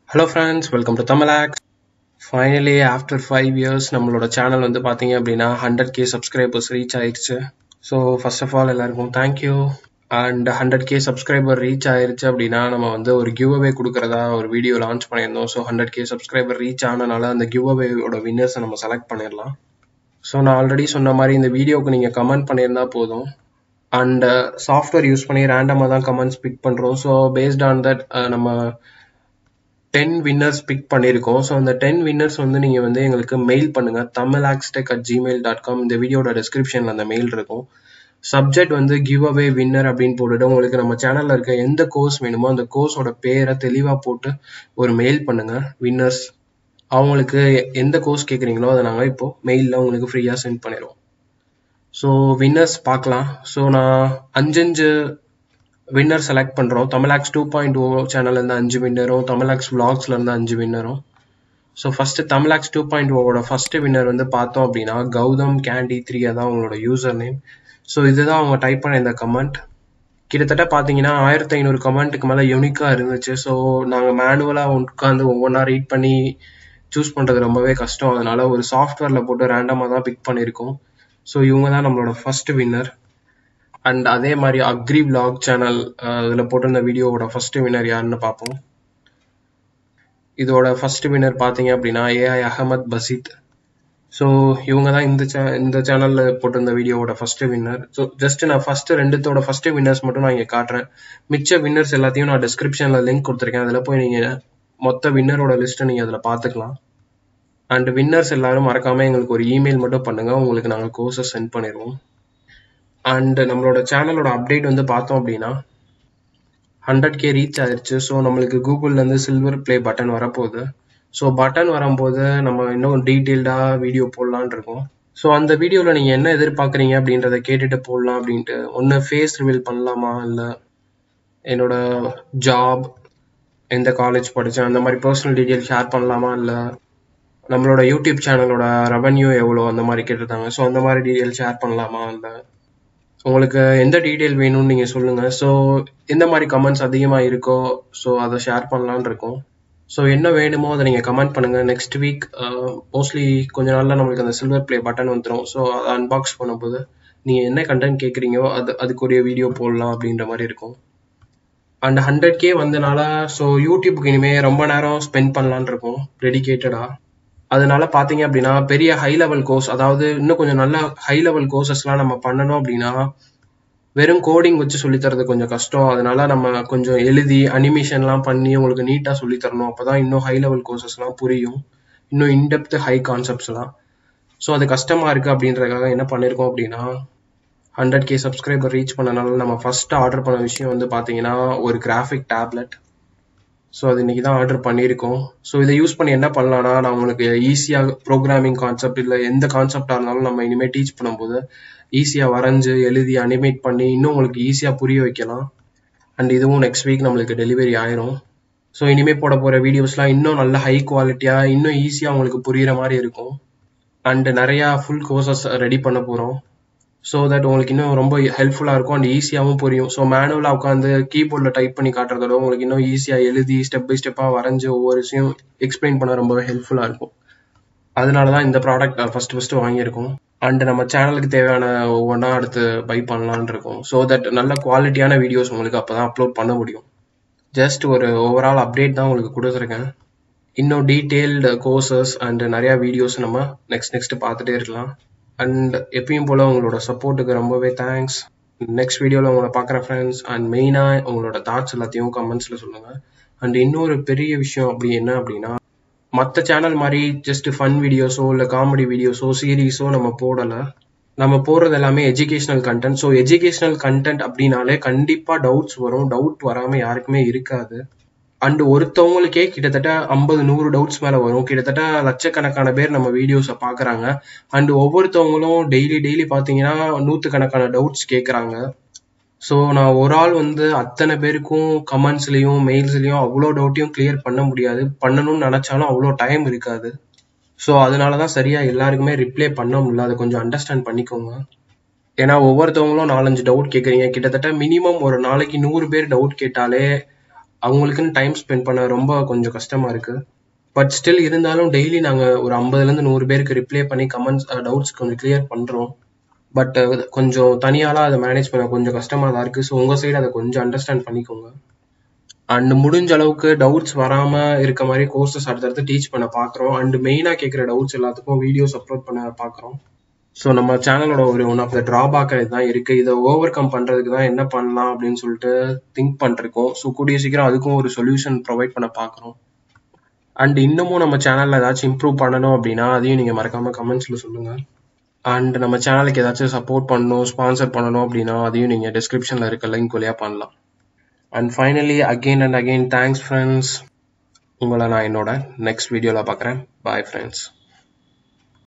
hello friends welcome to தமிழாக் finally after five years நம்மளோட channel வந்து பார்த்தீங்க அப்படின்னா ஹண்ட்ரட் கே சப்ஸ்கிரைபர்ஸ் ரீச் ஆயிடுச்சு ஸோ ஃபர்ஸ்ட் ஆஃப் ஆல் எல்லாருக்கும் thank you and hundred K subscriber reach ஆயிருச்சு அப்படின்னா நம்ம வந்து ஒரு கிவ் அவே கொடுக்குறதா ஒரு வீடியோ லான்ச் பண்ணியிருந்தோம் so hundred K subscriber reach ஆனனால அந்த கிவ் அவேயோட வின்னர்ஸை நம்ம செலக்ட் பண்ணிடலாம் ஸோ நான் ஆல்ரெடி சொன்ன மாதிரி இந்த வீடியோக்கு நீங்கள் கமெண்ட் பண்ணியிருந்தா போதும் அண்ட் சாஃப்ட்வேர் யூஸ் பண்ணி ரேண்டமாக தான் கமெண்ட்ஸ் பிக் பண்ணுறோம் ஸோ பேஸ்ட் ஆன் தட் நம்ம டென் வின்னர்ஸ் பிக் பண்ணியிருக்கோம் ஸோ அந்த டென் வின்னர்ஸ் வந்து நீங்கள் வந்து எங்களுக்கு மெயில் பண்ணுங்கள் Tamil axtech at Gmail dot com இந்த வீடியோட டிஸ்கிரிப்ஷனில் அந்த மெயில் இருக்கும் சப்ஜெக்ட் வந்து கிவ் அவே வின்னர் அப்படின்னு போட்டுட்டு உங்களுக்கு நம்ம சேனலில் இருக்க எந்த கோர்ஸ் வேணுமோ அந்த கோர்ஸோட பேரை தெளிவாக போட்டு ஒரு மெயில் பண்ணுங்கள் வின்னர்ஸ் அவங்களுக்கு எந்த கோர்ஸ் கேட்குறீங்களோ அதை நாங்கள் இப்போ மெயிலில் உங்களுக்கு ஃப்ரீயாக சென்ட் பண்ணிடுவோம் ஸோ வின்னர்ஸ் பார்க்கலாம் ஸோ நான் அஞ்சஞ்சு வின்னர் செலக்ட் பண்ணுறோம் தமிழாக்ஸ் டூ பாயிண்ட் ஓ சேனல்லேருந்து அஞ்சு வின்னரும் தமிழாக்ஸ் விளாக்ஸ்லேருந்து அஞ்சு வின்னரும் ஸோ ஃபஸ்ட்டு தமிழாக்ஸ் டூ பாயிண்ட் ஓவோட ஃபஸ்ட்டு வின்னர் வந்து பார்த்தோம் அப்படின்னா கௌதம் கேண்டி த்ரீ தான் அவங்களோட யூசர் நேம் ஸோ இதுதான் அவங்க டைப் பண்ண இந்த கமெண்ட் கிட்டத்தட்ட பார்த்தீங்கன்னா ஆயிரத்தி ஐநூறு கமெண்ட்டுக்கு மேலே யூனிக்காக இருந்துச்சு ஸோ நாங்கள் மேனுவலாக உட்காந்து ஒவ்வொன்றா ரீட் பண்ணி சூஸ் பண்ணுறது ரொம்பவே கஷ்டம் அதனால ஒரு சாஃப்ட்வேரில் போட்டு ரேண்டமாக தான் பிக் பண்ணியிருக்கோம் ஸோ இவங்க தான் நம்மளோட ஃபர்ஸ்ட் வின்னர் அண்ட் அதே மாதிரி அக்ரி விளாக் சேனல் இதில் போட்டிருந்த வீடியோவோட ஃபர்ஸ்ட் வின்னர் யாருன்னு பார்ப்போம் இதோட ஃபர்ஸ்ட் வின்னர் பார்த்தீங்க அப்படின்னா ஏஐ அகமத் பசித் ஸோ இவங்க தான் இந்த சே இந்த சேனலில் போட்டிருந்த வீடியோவோட ஃபர்ஸ்ட் வின்னர் ஸோ ஜஸ்ட் நான் ஃபர்ஸ்ட் ரெண்டுத்தோட ஃபர்ஸ்ட் வின்னர்ஸ் மட்டும் நான் இங்கே காட்டுறேன் மிச்ச வின்னர்ஸ் எல்லாத்தையும் நான் டிஸ்கிரிப்ஷனில் லிங்க் கொடுத்துருக்கேன் அதில் போய் நீங்கள் மொத்த வின்னரோட லிஸ்ட்டை நீங்கள் அதில் பார்த்துக்கலாம் அண்ட் வின்னர்ஸ் எல்லாரும் மறக்காமல் எங்களுக்கு ஒரு இமெயில் மட்டும் பண்ணுங்கள் உங்களுக்கு நாங்கள் கோர்சஸ் சென்ட் பண்ணிடுவோம் அண்ட் நம்மளோட சேனலோட அப்டேட் வந்து பார்த்தோம் அப்படின்னா ஹண்ட்ரட் கே ரீச் ஆயிடுச்சு ஸோ நம்மளுக்கு கூகுள்லேருந்து சில்வர் ப்ளே பட்டன் வரப்போகுது ஸோ பட்டன் வரும்போது நம்ம இன்னும் டீட்டெயில்டாக வீடியோ போடலான் இருக்கோம் ஸோ அந்த வீடியோவில் நீங்கள் என்ன எதிர்பார்க்குறீங்க அப்படின்றத கேட்டுட்டு போடலாம் அப்படின்ட்டு ஒன்று ஃபேஸ் ரிவீல் பண்ணலாமா இல்லை என்னோட ஜாப் எந்த காலேஜ் படித்தேன் அந்த மாதிரி பர்சனல் டீட்டெயில் ஷேர் பண்ணலாமா இல்லை நம்மளோட யூடியூப் சேனலோட ரெவன்யூ எவ்வளோ அந்த மாதிரி கேட்டிருந்தாங்க ஸோ அந்த மாதிரி டீட்டெயில் ஷேர் பண்ணலாமா இல்லை உங்களுக்கு எந்த டீட்டெயில் வேணும்னு நீங்கள் சொல்லுங்கள் ஸோ எந்த மாதிரி கமெண்ட்ஸ் அதிகமாக இருக்கோ ஸோ அதை ஷேர் பண்ணலான் இருக்கோம் ஸோ என்ன வேணுமோ அதை நீங்கள் கமெண்ட் பண்ணுங்கள் நெக்ஸ்ட் வீக் மோஸ்ட்லி கொஞ்ச நாளில் நம்மளுக்கு அந்த சில்வர் ப்ளே பட்டன் வந்துடும் ஸோ அதை அன்பாக்ஸ் பண்ணும்போது நீங்கள் என்ன கண்டென்ட் கேட்குறீங்களோ அது அதுக்குரிய வீடியோ போடலாம் அப்படின்ற மாதிரி இருக்கும் அண்ட் ஹண்ட்ரட் கே வந்தனால ஸோ யூடியூப்புக்கு இனிமேல் ரொம்ப நேரம் ஸ்பெண்ட் பண்ணலான் இருக்கும் டெடிக்கேட்டடாக அதனால பார்த்தீங்க அப்படின்னா பெரிய ஹை லெவல் கோர்ஸ் அதாவது இன்னும் கொஞ்சம் நல்ல ஹை லெவல் கோர்சஸ்லாம் நம்ம பண்ணணும் அப்படின்னா வெறும் கோடிங் வச்சு சொல்லித்தரது கொஞ்சம் கஷ்டம் அதனால நம்ம கொஞ்சம் எழுதி அனிமேஷன்லாம் பண்ணி உங்களுக்கு நீட்டாக சொல்லித்தரணும் அப்போ தான் இன்னும் ஹை லெவல் கோர்சஸ்லாம் புரியும் இன்னும் இன்டெப்த் ஹை கான்செப்ட்ஸ்லாம் ஸோ அது கஷ்டமாக இருக்குது அப்படின்றதுக்காக என்ன பண்ணியிருக்கோம் அப்படின்னா ஹண்ட்ரட் கே சப்ஸ்கிரைபர் ரீச் பண்ணனால நம்ம ஃபர்ஸ்ட் ஆர்டர் பண்ண விஷயம் வந்து பார்த்தீங்கன்னா ஒரு கிராஃபிக் டேப்லெட் ஸோ அது இன்னைக்கு தான் ஆர்டர் பண்ணியிருக்கோம் ஸோ இதை யூஸ் பண்ணி என்ன பண்ணலாம்னா நான் உங்களுக்கு ஈஸியாக ப்ரோக்ராமிங் கான்செப்ட் இல்லை எந்த கான்செப்டாக இருந்தாலும் நம்ம இனிமேல் டீச் பண்ணும்போது ஈஸியாக வரைஞ்சு எழுதி அனிமேட் பண்ணி இன்னும் உங்களுக்கு ஈஸியாக புரிய வைக்கலாம் அண்ட் இதுவும் நெக்ஸ்ட் வீக் நம்மளுக்கு டெலிவரி ஆயிரும் ஸோ இனிமேல் போட போகிற வீடியோஸ்லாம் இன்னும் நல்ல ஹை குவாலிட்டியாக இன்னும் ஈஸியாக உங்களுக்கு புரிகிற மாதிரி இருக்கும் அண்ட் நிறையா ஃபுல் கோர்சஸ் ரெடி பண்ண போகிறோம் ஸோ தட் உங்களுக்கு இன்னும் ரொம்ப ஹெல்ப்ஃபுல்லாக இருக்கும் அண்ட் ஈஸியாகவும் புரியும் ஸோ மேனுவலாக உட்காந்து கீபோர்டில் டைப் பண்ணி காட்டுறதோட உங்களுக்கு இன்னும் ஈஸியாக எழுதி ஸ்டெப் பை ஸ்டெப்பாக வரைஞ்சி ஒவ்வொரு விஷயம் எக்ஸ்பிளைன் பண்ண ரொம்பவே ஹெல்ப்ஃபுல்லாக இருக்கும் அதனால தான் இந்த ப்ராடக்ட் ஃபஸ்ட்டு ஃபஸ்ட்டு வாங்கியிருக்கோம் அண்ட் நம்ம சேனலுக்கு தேவையான ஒவ்வொன்றா அடுத்து பை பண்ணலான் இருக்கோம் ஸோ தட் நல்ல குவாலிட்டியான வீடியோஸ் உங்களுக்கு அப்போ தான் அப்லோட் பண்ண முடியும் ஜஸ்ட் ஒரு ஓவரால் அப்டேட் தான் உங்களுக்கு கொடுத்துருக்கேன் இன்னும் டீட்டெயில்டு கோர்சஸ் அண்ட் நிறையா வீடியோஸ் நம்ம நெக்ஸ்ட் நெக்ஸ்ட் பார்த்துட்டே இருக்கலாம் அண்ட் எப்பயும் போல் உங்களோட சப்போர்ட்டுக்கு ரொம்பவே தேங்க்ஸ் நெக்ஸ்ட் வீடியோவில் உங்களை பார்க்குற ஃப்ரெண்ட்ஸ் அண்ட் மெயினாக உங்களோட தாட்ஸ் எல்லாத்தையும் கமெண்ட்ஸில் சொல்லுங்கள் அண்ட் இன்னொரு பெரிய விஷயம் அப்படி என்ன அப்படின்னா மற்ற சேனல் மாதிரி ஜஸ்ட் ஃபன் வீடியோஸோ இல்லை காமெடி வீடியோஸோ சீரீஸோ நம்ம போடலை நம்ம போடுறது எல்லாமே educational content so educational content அப்படின்னாலே கண்டிப்பாக டவுட்ஸ் வரும் டவுட் வராமல் யாருக்குமே இருக்காது அண்ட் ஒருத்தவங்களுக்கே கிட்டத்தட்ட ஐம்பது நூறு டவுட்ஸ் மேலே வரும் கிட்டத்தட்ட லட்சக்கணக்கான பேர் நம்ம வீடியோஸை பார்க்குறாங்க அண்ட் ஒவ்வொருத்தவங்களும் டெய்லி டெய்லி பார்த்தீங்கன்னா நூற்றுக்கணக்கான டவுட்ஸ் கேட்குறாங்க ஸோ நான் ஒரு ஆள் வந்து அத்தனை பேருக்கும் கமெண்ட்ஸ்லையும் மெயில்ஸ்லையும் அவ்வளோ டவுட்டையும் கிளியர் பண்ண முடியாது பண்ணணும்னு நினச்சாலும் அவ்வளோ டைம் இருக்காது ஸோ அதனால தான் சரியாக எல்லாருக்குமே ரிப்ளை பண்ண முடியல அதை கொஞ்சம் அண்டர்ஸ்டாண்ட் பண்ணிக்கோங்க ஏன்னா ஒவ்வொருத்தவங்களும் நாலஞ்சு டவுட் கேட்குறீங்க கிட்டத்தட்ட மினிமம் ஒரு நாளைக்கு நூறு பேர் டவுட் கேட்டாலே அவங்களுக்குன்னு டைம் ஸ்பெண்ட் பண்ண ரொம்ப கொஞ்சம் கஷ்டமா இருக்கு பட் ஸ்டில் இருந்தாலும் டெய்லி நாங்கள் ஒரு ஐம்பதுலேருந்து நூறு பேருக்கு ரிப்ளை பண்ணி கமெண்ட்ஸ் டவுட்ஸ் கொஞ்சம் கிளியர் பண்ணுறோம் பட் கொஞ்சம் தனியாலாம் அதை மேனேஜ் பண்ண கொஞ்சம் கஷ்டமாக தான் இருக்குது ஸோ உங்கள் சைடு அதை கொஞ்சம் அண்டர்ஸ்டாண்ட் பண்ணிக்கோங்க அண்ட் முடிஞ்ச அளவுக்கு டவுட்ஸ் வராமல் இருக்க மாதிரி கோர்சஸ் அடுத்தடுத்து டீச் பண்ண பார்க்குறோம் அண்ட் மெயினாக கேட்குற டவுட்ஸ் எல்லாத்துக்கும் வீடியோஸ் அப்லோட் பண்ண பார்க்குறோம் ஸோ நம்ம சேனலோட ஒரு ஒன் ஆஃப் த ட்ராபேக் இதுதான் இருக்குது இதை ஓவர் கம் பண்ணுறதுக்கு தான் என்ன பண்ணலாம் அப்படின்னு சொல்லிட்டு திங்க் பண்ணிருக்கோம் ஸோ கூடிய சீக்கிரம் அதுக்கும் ஒரு சொல்யூஷன் ப்ரொவைட் பண்ண பார்க்குறோம் அண்ட் இன்னமும் நம்ம சேனலில் ஏதாச்சும் இம்ப்ரூவ் பண்ணணும் அப்படின்னா அதையும் நீங்கள் மறக்காமல் கமெண்ட்ஸில் சொல்லுங்கள் அண்ட் நம்ம சேனலுக்கு ஏதாச்சும் சப்போர்ட் பண்ணணும் ஸ்பான்சர் பண்ணணும் அப்படின்னா அதையும் நீங்கள் டிஸ்கிரிப்ஷனில் இருக்க லிங்க் வழியாக பண்ணலாம் and finally again and again thanks friends உங்களை நான் என்னோட நெக்ஸ்ட் வீடியோவில் பார்க்குறேன் பாய் ஃப்ரெண்ட்ஸ்